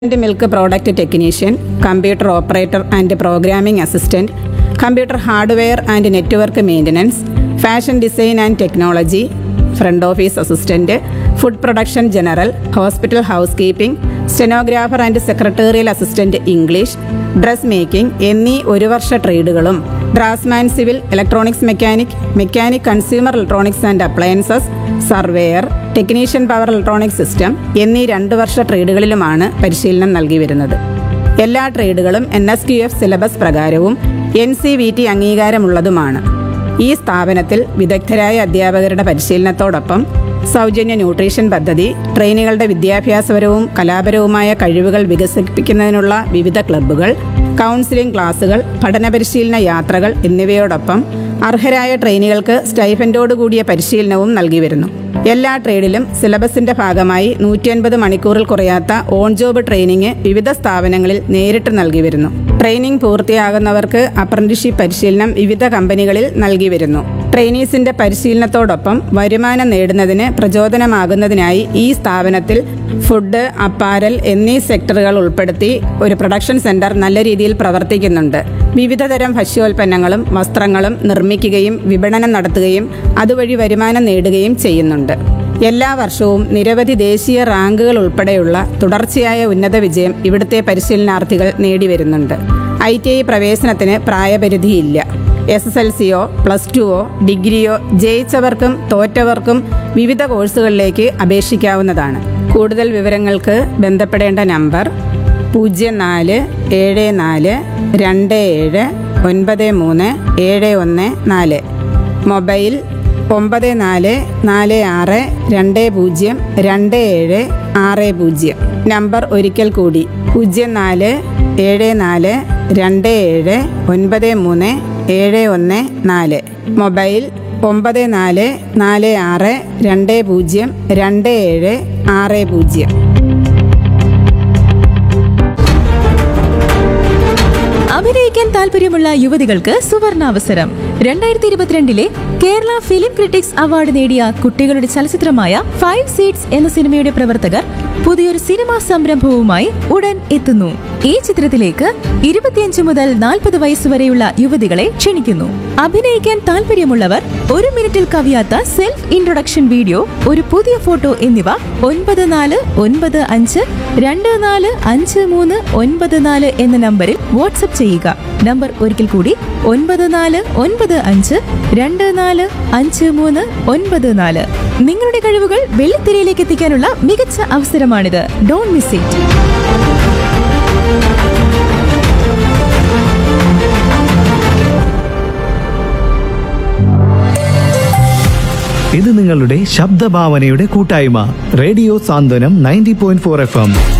and milk product technician computer operator and programming assistant computer hardware and network maintenance fashion design and technology front office assistant food production general hospital housekeeping stenographer and secretarial assistant English dress making എന്നീ ഒരു വർഷ ട്രേഡുകളും draughtsman civil electronics mechanic mechanic consumer electronics and appliances surveyor technician power electronic system എന്നീ രണ്ട് വർഷ ട്രേഡുകളിലുമാണ് പരിശീലനം നൽകി വരുന്നത് എല്ലാ ട്രേഡുകളും N S Q F syllabus പ്രകാരവും എൻ സി വി ടി അംഗീകാരമുള്ളതുമാണ് ഈ സ്ഥാപനത്തിൽ വിദഗ്ധരായ അധ്യാപകരുടെ പരിശീലനത്തോടൊപ്പം സൗജന്യ ന്യൂട്രീഷൻ പദ്ധതി ട്രെയിനികളുടെ വിദ്യാഭ്യാസപരവും കലാപരവുമായ കഴിവുകൾ വികസിപ്പിക്കുന്നതിനുള്ള വിവിധ ക്ലബ്ബുകൾ കൗൺസിലിംഗ് ക്ലാസുകൾ പഠന പരിശീലന യാത്രകൾ എന്നിവയോടൊപ്പം അർഹരായ ട്രെയിനികൾക്ക് സ്റ്റൈഫൻഡോട് കൂടിയ പരിശീലനവും നൽകി വരുന്നു എല്ലാ ട്രേഡിലും സിലബസിന്റെ ഭാഗമായി നൂറ്റി അൻപത് മണിക്കൂറിൽ കുറയാത്ത ഓൺ ജോബ് ട്രെയിനിങ് വിവിധ സ്ഥാപനങ്ങളിൽ നേരിട്ട് നൽകി വരുന്നു ട്രെയിനിങ് പൂർത്തിയാകുന്നവർക്ക് അപ്രന്റീഷിപ്പ് പരിശീലനം വിവിധ കമ്പനികളിൽ നൽകി വരുന്നു ട്രെയിനീസിന്റെ പരിശീലനത്തോടൊപ്പം വരുമാനം നേടുന്നതിന് പ്രചോദനമാകുന്നതിനായി ഈ സ്ഥാപനത്തിൽ ഫുഡ് അപ്പാരൽ എന്നീ സെക്ടറുകൾ ഉൾപ്പെടുത്തി ഒരു പ്രൊഡക്ഷൻ സെന്റർ നല്ല രീതിയിൽ പ്രവർത്തിക്കുന്നുണ്ട് വിവിധതരം ഭക്ഷ്യോൽപ്പന്നങ്ങളും വസ്ത്രങ്ങളും നിർമ്മിക്കുകയും വിപണനം നടത്തുകയും അതുവഴി വരുമാനം നേടുകയും ചെയ്യുന്നുണ്ട് എല്ലാ വർഷവും നിരവധി ദേശീയ റാങ്കുകൾ ഉൾപ്പെടെയുള്ള തുടർച്ചയായ ഉന്നത വിജയം ഇവിടുത്തെ പരിശീലനാർത്ഥികൾ നേടിവരുന്നുണ്ട് ഐ ടി ഐ പ്രവേശനത്തിന് പ്രായപരിധിയില്ല എസ് എസ് എൽ സിയോ പ്ലസ് ടുവോ ഡിഗ്രിയോ ജയിച്ചവർക്കും തോറ്റവർക്കും വിവിധ കോഴ്സുകളിലേക്ക് അപേക്ഷിക്കാവുന്നതാണ് കൂടുതൽ വിവരങ്ങൾക്ക് ബന്ധപ്പെടേണ്ട നമ്പർ പൂജ്യം നാല് ഏഴ് നാല് രണ്ട് ഏഴ് ഒൻപത് മൂന്ന് ഏഴ് ഒന്ന് നാല് മൊബൈൽ ഒമ്പത് നാല് നാല് ആറ് രണ്ട് പൂജ്യം രണ്ട് ഏഴ് ആറ് പൂജ്യം നമ്പർ ഒരിക്കൽ കൂടി പൂജ്യം നാല് ഏഴ് നാല് രണ്ട് ഏഴ് ഒൻപത് മൂന്ന് ഏഴ് ഒന്ന് നാല് മൊബൈൽ ഒമ്പത് നാല് നാല് ആറ് രണ്ട് പൂജ്യം രണ്ട് ഏഴ് ആറ് പൂജ്യം അഭിനയിക്കാൻ താല്പര്യമുള്ള യുവതികൾക്ക് സുവർണാവസരം രണ്ടായിരത്തി ഇരുപത്തിരണ്ടിലെ കേരള ഫിലിം ക്രിട്ടിക്സ് അവാർഡ് നേടിയ കുട്ടികളുടെ ചലച്ചിത്രമായ ഫൈവ് സീറ്റ്സ് എന്ന സിനിമയുടെ പ്രവർത്തകർ പുതിയൊരു സിനിമാ സംരംഭവുമായി ഉടൻ എത്തുന്നു ഈ ചിത്രത്തിലേക്ക് ഇരുപത്തിയഞ്ച് മുതൽ നാൽപ്പത് വയസ്സുവരെയുള്ള യുവതികളെ ക്ഷണിക്കുന്നു അഭിനയിക്കാൻ താല്പര്യമുള്ളവർ ഒരു മിനിറ്റിൽ കവിയാത്ത സെൽഫ് ഇൻട്രൊഡക്ഷൻ വീഡിയോ ഒരു പുതിയ ഫോട്ടോ എന്നിവ ഒൻപത് നാല് ഒൻപത് അഞ്ച് രണ്ട് നാല് അഞ്ച് മൂന്ന് ഒൻപത് നാല് എന്ന നമ്പറിൽ വാട്സപ്പ് ചെയ്യുക നമ്പർ ഒരിക്കൽ കൂടി ഒൻപത് നാല് ഒൻപത് അഞ്ച് രണ്ട് നാല് അഞ്ച് മൂന്ന് ഒൻപത് നാല് നിങ്ങളുടെ കഴിവുകൾ വെള്ളിത്തിരയിലേക്ക് എത്തിക്കാനുള്ള മികച്ച അവസരമാണിത് ഡോൺ മിസ് ഇറ്റ് ഇത് നിങ്ങളുടെ ശബ്ദഭാവനയുടെ കൂട്ടായ്മ radio Santhwanam ninety point four F M